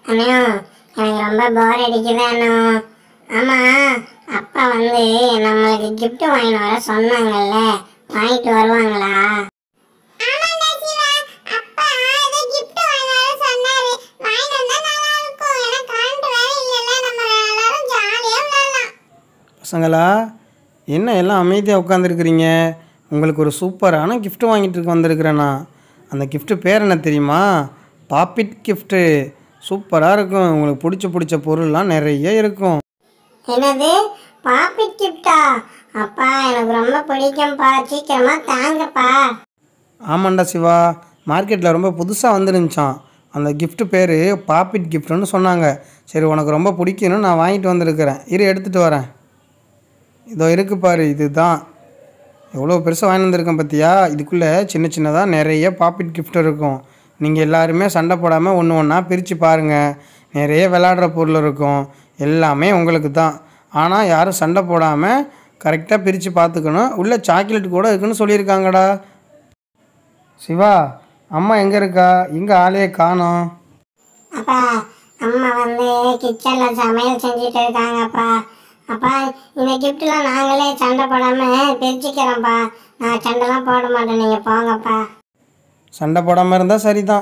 அண்ணா எனக்கு ரொம்ப போர் அடிக்குது அண்ணா ஆமாம் அப்பா வந்து நம்மளுக்கு gift வாங்கிட்டு வர சொன்னாங்கல்ல வாங்கிட்டு வருவாங்களா பசங்களா என்ன எல்லாம் அமைதியாக உட்காந்துருக்குறீங்க உங்களுக்கு ஒரு சூப்பரான gift வாங்கிட்டு இருக்க வந்திருக்கிறேண்ணா அந்த gift பேர் என்ன தெரியுமா பாப்பிட் கிஃப்ட்டு சூப்பராக இருக்கும் உங்களுக்கு பிடிச்ச பிடிச்ச பொருள்லாம் நிறைய இருக்கும் என்னது பாப்பிட் கிஃப்டா அப்பா எனக்கு ரொம்ப பிடிக்கும்ப்பா சீக்கிரமா தாங்கப்பா ஆமாண்டா சிவா மார்க்கெட்டில் ரொம்ப புதுசாக வந்துருந்துச்சான் அந்த gift பேர் பாப்பிட் கிஃப்ட்னு சொன்னாங்க சரி உனக்கு ரொம்ப பிடிக்கும்னு நான் வாங்கிட்டு வந்திருக்கிறேன் இரு எடுத்துகிட்டு வரேன் இதோ இருக்கு பாரு இதுதான் எவ்வளோ பெருசாக வாங்கி வந்திருக்கேன் பார்த்தியா இதுக்குள்ளே சின்ன சின்னதாக நிறைய பாப்பிட் கிஃப்ட் இருக்கும் நீங்கள் எல்லாருமே சண்டை போடாமல் ஒன்று ஒன்றா பிரித்து பாருங்கள் நிறைய விளாடுற பொருள் இருக்கும் எல்லாமே உங்களுக்கு தான் ஆனால் யாரும் சண்டை போடாமல் கரெக்டாக பிரித்து பார்த்துக்கணும் உள்ளே சாக்லேட் கூட இருக்குன்னு சொல்லியிருக்காங்கடா சிவா அம்மா எங்கே இருக்கா எங்கே ஆளையே காணோம் அப்பா அம்மா வந்து கிச்சனில் சமையல் செஞ்சுட்டு இருக்காங்கப்பா அப்பா இந்த கிஃப்ட்லாம் நாங்களே சண்டை போடாமல் பிரிச்சுக்கிறோம்ப்பா நான் சண்டைலாம் போட மாட்டேன் நீங்கள் போங்கப்பா சண்டை போடாமல் இருந்தால் சரிதான்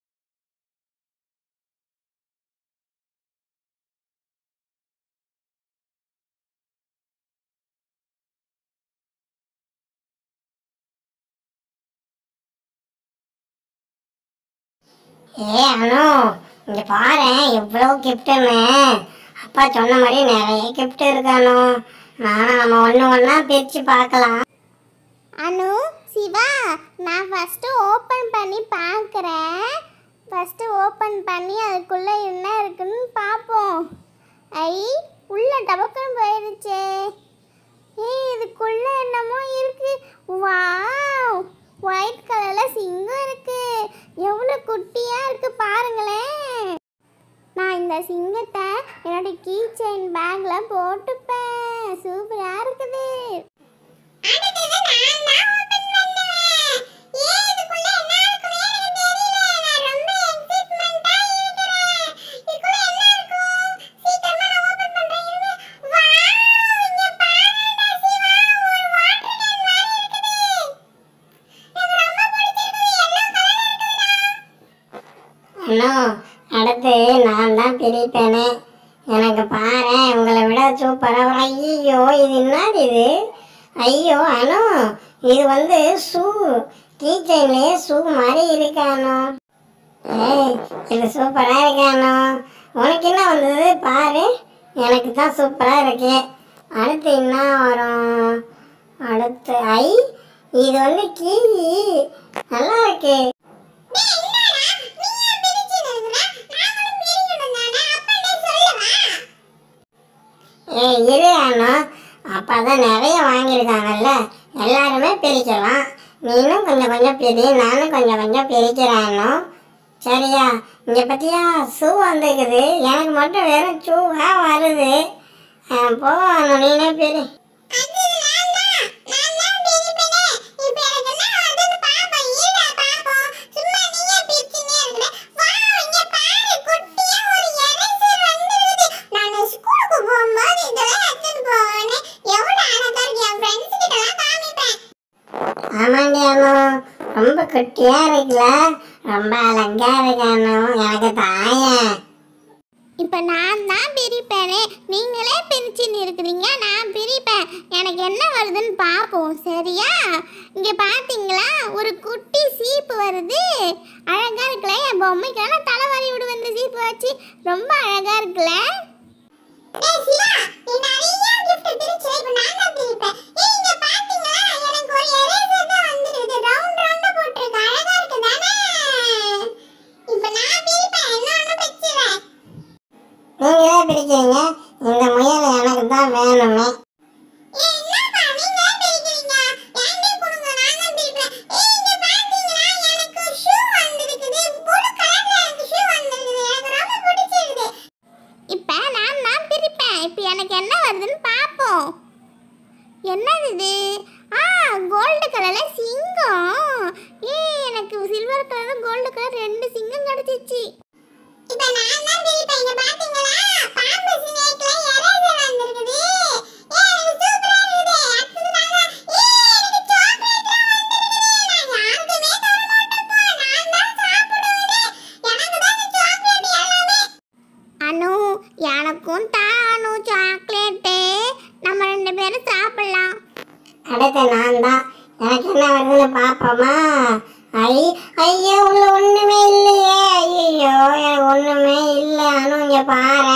ஏ அனு இங்க பாரு எவ்வளோ கிஃப்ட்டுன்னு அப்பா சொன்ன மாதிரி நிறைய கிஃப்ட் இருக்கானு நானும் நம்ம ஒன்று ஒன்றா பிரித்து பார்க்கலாம் அனு சிவா நான் ஃபஸ்ட்டு ஓப்பன் பண்ணி பார்க்குறேன் ஃபஸ்ட்டு ஓப்பன் பண்ணி அதுக்குள்ளே என்ன இருக்குன்னு பார்ப்போம் ஐ உள்ள டபக்குன்னு போயிடுச்சே ஏய் இதுக்குள்ளே என்னமோ இருக்கு வாவ் ஒயிட் கலரில் சிங்கம் இருக்கு எவ்வளோ குட்டியாக இருக்கு பாருங்களேன் நான் இந்த சிங்கத்தை என்னோட கீ செயின் பேக்கில் போட்டுப்பேன் சூப்பராக இருக்குது அண்ணா அடுத்து நான் தான் பிரிப்பேனே எனக்கு பாரு உங்களை விட சூப்பராக ஐயோ இது என்னது இது ஐயோ அனு இது வந்து ஷூ கீச்சைன்லேயே ஷூ மாதிரி இருக்கானோ ஏய் இது சூப்பராக இருக்கானோ உனக்கு என்ன வந்தது பாரு எனக்கு தான் சூப்பராக இருக்கு அடுத்து என்ன வரும் அடுத்து ஐ இது வந்து கீழி நல்லா இருக்கு ஏய் இரு அண்ணா அப்பா தான் நிறைய வாங்கியிருக்காங்கல்ல எல்லாருமே பிரிக்கலாம் நீனும் கொஞ்சம் கொஞ்சம் பிரி நானும் கொஞ்சம் கொஞ்சம் பிரிக்கிறேன் அண்ணா சரியா இங்கே பற்றியா ஷூ வந்துருக்குது எனக்கு மட்டும் வெறும் ஷூவா வருது அஹ் போ அண்ணா நீனே பிரி ஆமாண்டி அண்ணா ரொம்ப குட்டியா இருக்குல்ல ரொம்ப அழகா இருக்கு அண்ணா எனக்கு தாயேன் இப்போ நான் தான் பிரிப்பேனே நீங்களே பிரிச்சுன்னு இருக்கிறீங்க நான் பிரிப்பேன் எனக்கு என்ன வருதுன்னு பார்ப்போம் சரியா இங்கே பார்த்தீங்களா ஒரு குட்டி சீப்பு வருது அழகாக இருக்குல்ல என் பொம்மைக்கெல்லாம் தலைவாரி விடுவேன் இந்த சீப்பு வச்சு ரொம்ப அழகாக இருக்குல்ல நீங்களே பிரிக்கிறீங்க இந்த முயல் எனக்கு தான் வேணுமே இப்போ நான் தான் பிரிப்பேன் இப்போ எனக்கு என்ன வருதுன்னு பார்ப்போம் என்னது இது ஆ கோல்டு கலரில் சிங்கம் ஏ எனக்கு சில்வர் கலரும் கோல்டு கலர் ரெண்டு சிங்கம் கிடச்சிச்சு இப்போ நான் தான் எனக்கும் தானு சாக்லேட்டு நம்ம ரெண்டு பேரும் சாப்பிடலாம் அடுத்து நான் தான் எனக்கு என்ன வருதுன்னு பார்ப்போமா ஐ ஐயோ உள்ள ஒண்ணுமே இல்லையே ஐயோ எனக்கு ஒண்ணுமே இல்லை அனு இங்க பாரு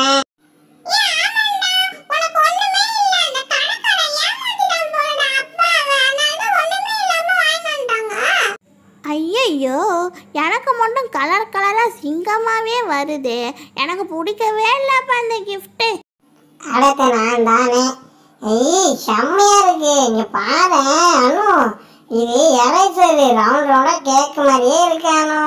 ஐயையோ எனக்கு மட்டும் கலர் கலராக சிங்கமாகவே வருது எனக்கு பிடிக்கவே இல்லைப்பா இந்த கிஃப்ட்டு அடுத்து நான் தானே ஐய் செம்மையா இருக்கு இங்க பாரு அனு இது எரேசர் ரவுண்ட் ரவுண்டா கேக் மாதிரியே இருக்கு அனு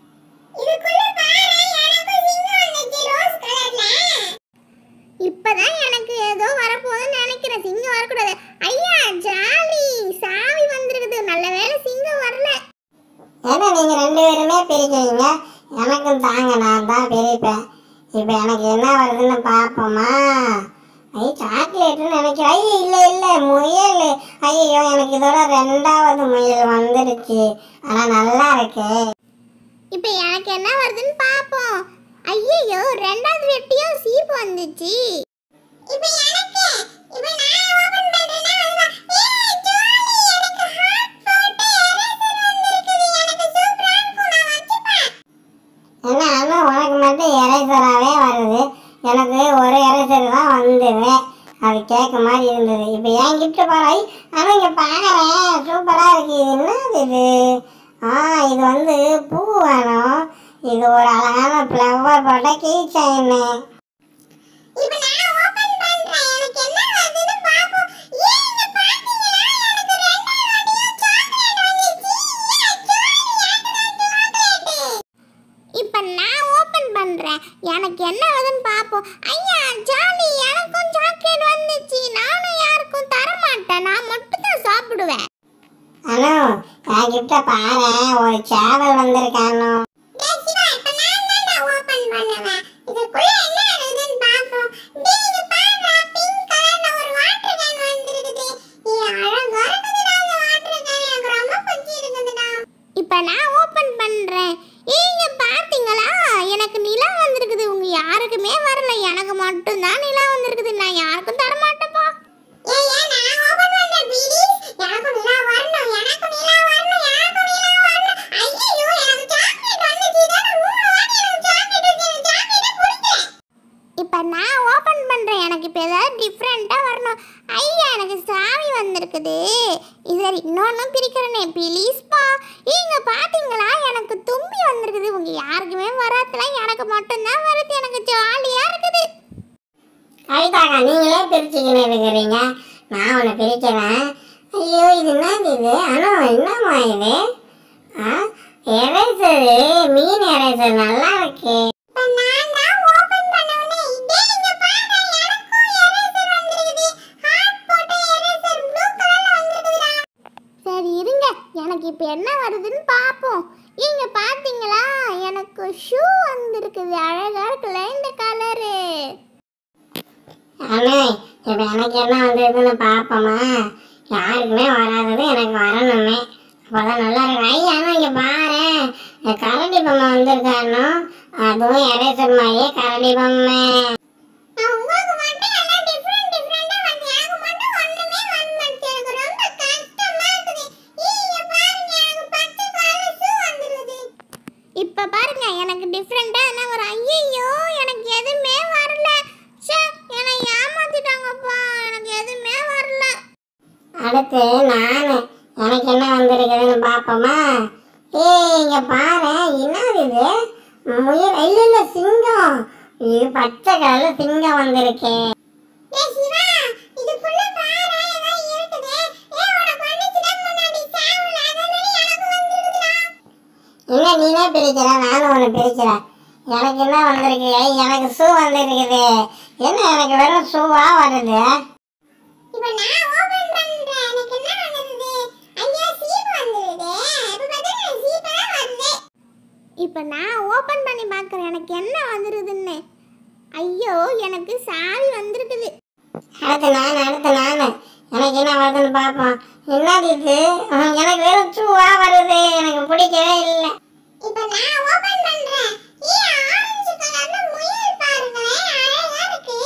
இப்பதான் எனக்கு ஏதோ வரப்போகுதுன்னு நினைக்கிறேன் சிங்கம் வரக்கூடாது ஐயா ஜாலி சாவி வந்திருக்குது நல்ல வேளை சிங்கம் வரல என்ன நீங்க ரெண்டு பேருமே பிரிக்கிறீங்க எனக்கும் தாங்க நான் தான் பிரிப்பேன் இப்போ எனக்கு என்ன வருதுன்னு பார்ப்போமா ஐ சாக்லேட்னு நினைக்கிறேன் ஐயோ இல்லை இல்லை முயல் ஐயோ எனக்கு இதோட ரெண்டாவது முயல் வந்துடுச்சு ஆனால் நல்லா இருக்கு இப்போ எனக்கு என்ன வருதுன்னு பார்ப்போம் ஐயையோ ரெண்டாவது வெட்டியும் சீப்பு வந்துச்சு இப்போ எனக்கு இப்போ நான் ஓபன் பண்றேன்னா அதுதான் ஏய் ஜாலி எனக்கு ஹார்ட் போட்டு எரேசர் வந்திருக்குது எனக்கு சூப்பரா இருக்கும் நான் வச்சுப்பேன் என்ன அண்ணா உனக்கு மட்டும் எரேசராகவே வருது எனக்கு ஒரு எரேசர் தான் வந்தது அது கேட்க மாதிரி இருந்தது இப்போ ஏன் கிஃப்ட் பாரு ஆனால் இங்கே பார்க்குறேன் சூப்பராக இருக்கு இது என்னது இது ஆ இது வந்து பூ வேணும் இது ஒரு அழகான ஃப்ளவர் போட்ட கீ செயின் இப்போ நான் ஓபன் பண்றேன் எனக்கு என்ன வருதுன்னு பாப்போம் ஏய் இங்க பாத்தீங்களா எனக்கு ரெண்டாவது வாட்டியும் சாக்லேட் வந்துச்சு இப்போ நான் ஓபன் பண்றேன் எனக்கு என்ன வருதுன்னு பாப்போம் ஐயா ஜாலி எனக்கும் சாக்லேட் வந்துச்சு நானும் யாருக்கும் தர மாட்டேன் நான் மட்டும் தான் சாப்பிடுவேன் அண்ணா என் கிஃப்டை பாரு ஒரு சேவல் வந்திருக்கானோ டேய் சிவா இப்போ நான் தான் ஓபன் பண்ணுவேன் இதுக்குள்ள என்ன இருக்குதுன்னு பாப்போம் டேய் இது பாருடா பிங்க் கலர்ல ஒரு வாட்டர் கேன் வந்திருக்குது இது அழகா இருக்குதுடா இந்த வாட்டர் கேன் எனக்கு ரொம்ப பிடிச்சிருக்குதுடா இப்போ நான் ஓபன் பண்றேன் ஏங்க பாத்தீங்களா எனக்கு நிலா வந்திருக்குது உங்க யாருக்குமே வரல எனக்கு மட்டும் தான் நிலா வந்திருக்குது நான் யாருக்கும் தர மாட்டேப்பா ஏய் ஏய் நான் ஓபன் பண்றேன் ப்ளீஸ் எனக்கு நிலா வரணும் எனக்கு நிலா வரணும் எனக்கு நிலா வரணும் ஐயோ எனக்கு சாக்லேட் வந்துச்சு தான் மூணு வாட்டி எனக்கு சாக்லேட் வந்துச்சு எனக்கு சாக்லேட்டே பிடிக்கல இப்போ நான் ஓபன் பண்றேன் எனக்கு இப்போ ஏதாவது டிஃப்ரெண்டா வரணும் ஐயா எனக்கு சாவி வந்திருக்குது இது இன்னொன்னும் பிரிக்கிறேனே ப்ளீஸ்ப்பா இங்க பாத்தீங்களா எனக்கு தும்பி வந்திருக்குது உங்க யாருக்குமே வராதுல எனக்கு மட்டும்தான் வருது எனக்கு ஜாலியா இருக்குது கவிதாக்கா நீங்களே பிரிச்சுக்கின்னு இருக்கிறீங்க நான் ஒன்று பிரிக்கிறேன் ஐயோ இது என்னது இது அனு என்னம்மா இது ஆ எரேசரு மீன் எரேசர் நல்லா இருக்கு இப்போ நான் தான் ஓபன் பண்ணவனே இதே நீங்க பாருங்க எனக்கும் எரேசர் வந்திருக்குது ஹார்ட் போட்ட எரேசர் ப்ளூ கலர்ல வந்திருக்குதுடா சரி இருங்க எனக்கு இப்போ என்ன வருதுன்னு பார்ப்போம் இங்க பாத்தீங்களா எனக்கு ஷூ வந்திருக்குது அழகா இருக்குல்ல இந்த கலரு அண்ணே இப்போ எனக்கு என்ன வந்திருக்குன்னு பார்ப்போமா யாருக்குமே வராதது எனக்கு வரணுமே அப்போதான் நல்லா இருக்கும் ஐயா அண்ணா இங்கே பாரு இந்த கரடி பொம்மை வந்திருக்கானோ அதுவும் எரேசர் மாதிரியே கரடி பொம்மை நான் உங்களுக்கு மட்டும் எல்லாம் டிஃபரெண்ட் டிஃபரெண்டா வந்து எனக்கு மட்டும் ஒண்ணுமே வர மாட்டேங்குது எனக்கு ரொம்ப கஷ்டமா இருக்குது இங்க பாருங்க எனக்கு பச்சை கலர் ஷூ வந்திருக்குது இப்ப பாருங்க எனக்கு டிஃபரெண்டா என்ன ஒரு ஐயோ எனக்கு எதுவுமே வரல ச்சே என்னை ஏமாத்திட்டாங்கப்பா எனக்கு எதுவுமே வரல அடுத்து நான் எனக்கு என்ன வந்திருக்குதுன்னு பார்ப்போமா ஏய் இங்க பாரு என்னது இது முயல் இல்ல இல்ல சிங்கம் இது பச்சை கலர்ல சிங்கம் வந்திருக்கு ஏய் சிவா இதுக்குள்ள பாரு ஏதோ இருக்குது ஏய் உனக்கு வந்துச்சுடா முன்னாடி சாவுல அதே மாதிரி எனக்கு வந்திருக்குதுடா இல்ல நீனே பிரிக்கிற நானும் ஒன்று பிரிக்கிறேன் எனக்கு என்ன வந்திருக்கு ஏய், எனக்கு ஷூ வந்திருக்குது என்ன எனக்கு வெறும் ஷூவா வருது இப்போ நான் ஓபன் பண்றேன் எனக்கு என்ன வந்தது ஐயா சீப் வந்தது இப்போ பார்த்தா சீப் தான் வருது இப்போ நான் ஓபன் பண்ணி பார்க்குறேன் எனக்கு என்ன வந்துருதுன்னு ஐயோ எனக்கு சாவி வந்திருக்குது அடுத்து நான் அடுத்து நான் எனக்கு என்ன வருதுன்னு பார்ப்போம் என்னது இது ஹம், எனக்கு வெறும் ஷூவா வருது எனக்கு பிடிக்கவே இல்லை இப்போ நான் ஓபன் பண்றேன் ஏ ஆரஞ்சு கலர்ல முயல் பாருங்களேன் அழகா இருக்கு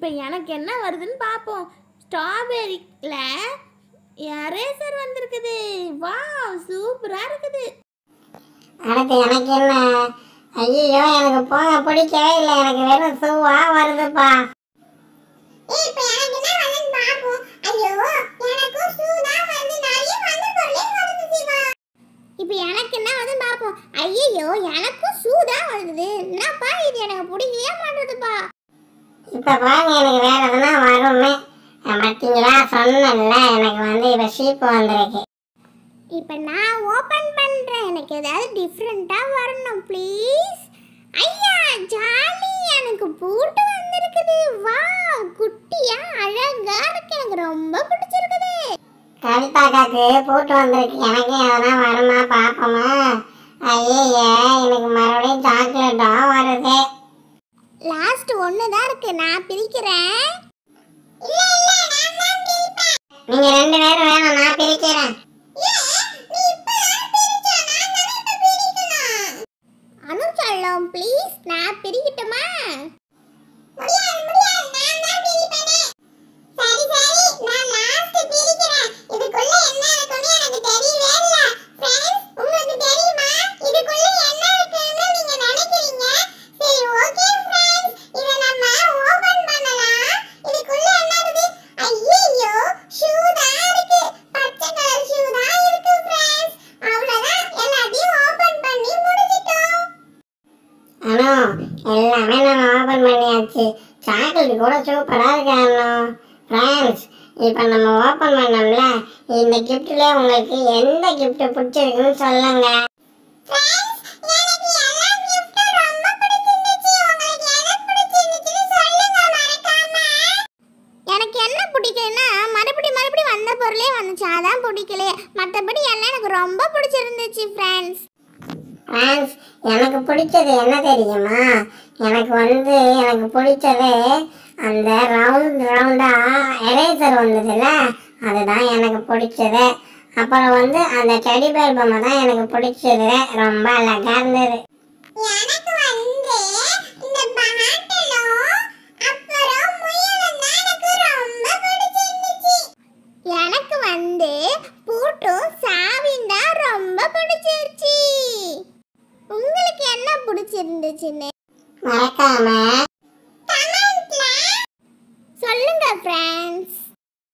இப்போ எனக்கு என்ன வருதுன்னு பார்ப்போம் ஸ்ட்ராபெரியில் எரேசர் வந்திருக்குது வாவ் சூப்பராக இருக்குது அடுத்து எனக்கு என்ன ஐயோ எனக்கு போக பிடிக்கவே இல்லை எனக்கு வெறும் சூவா வருதுப்பா இப்போ எனக்கு என்ன வருதுன்னு பார்ப்போம் ஐயோ எனக்கும் ஷூ தான் வருது நிறைய வந்து பொருளே வருது சிவா இப்போ எனக்கு என்ன வருதுன்னு பார்ப்போம் ஐயோ எனக்கும் ஷூ தான் வருது என்னப்பா இது எனக்கு பிடிக்கவே மாட்டேதுப்பா இப்போ பாருங்க எனக்கு வேற எதுனா வருமே பார்த்தீங்களா சொன்னேன்ல எனக்கு வந்து இப்போ ஷீப்பு வந்திருக்கு இப்போ நான் ஓபன் பண்றேன் எனக்கு ஏதாவது டிஃப்ரெண்டா வரணும் ப்ளீஸ் ஐயா ஜாலி எனக்கு பூட்டு வந்திருக்குது வா குட்டியா அழகா இருக்கு எனக்கு ரொம்ப பிடிச்சிருக்குது கவிதாக்காக்கு பூட்டு வந்திருக்கு எனக்கு எதனா வருமா பார்ப்போமா ஐயே எனக்கு மறுபடியும் சாக்லேட்டா வருது லாஸ்ட் ஒன்று தான் இருக்கு நான் பிரிக்கிறேன் நீங்க ரெண்டு பேரும் வேணும் நான் பிரிக்கிறேன் அனு சொல்லும் ப்ளீஸ் நான் பிரிக்கட்டுமா அண்ணா எல்லாமே நம்ம ஓபன் பண்ணியாச்சு சாக்லேட் கூட சூப்பரா இருக்கு அண்ணா ஃப்ரெண்ட்ஸ் இப்போ நம்ம ஓபன் பண்ணோம்ல இந்த கிஃப்ட்ல உங்களுக்கு எந்த கிஃப்ட் பிடிச்சிருக்குன்னு சொல்லுங்க எனக்கு என்ன பிடிக்கலன்னா மறுபடி மறுபடி வந்த பொருளே வந்துச்சு அதான் பிடிக்கல மற்றபடி எல்லாம் எனக்கு ரொம்ப பிடிச்சிருந்துச்சு ஃப்ரெண்ட்ஸ் ஃப்ரெண்ட்ஸ் எனக்கு பிடிச்சது என்ன தெரியுமா எனக்கு வந்து எனக்கு பிடிச்சது அந்த ரவுண்ட் ரவுண்டா எரேசர் வந்ததுல அதுதான் எனக்கு பிடிச்சது அப்புறம் வந்து அந்த டெடி பேர் பொம்மை தான் எனக்கு பிடிச்சது ரொம்ப அழகா இருந்தது எனக்கு வந்து இந்த பாட்டிலும் அப்புறம் முயலும் தான் எனக்கு ரொம்ப பிடிச்சிருந்துச்சு எனக்கு வந்து பூட்டும் சாவியும் தான் ரொம்ப பிடிச்சிருச்சு உங்களுக்கு என்ன பிடிச்சிருந்துச்சுன்னு மறக்காம சொல்லுங்க ஃப்ரெண்ட்ஸ்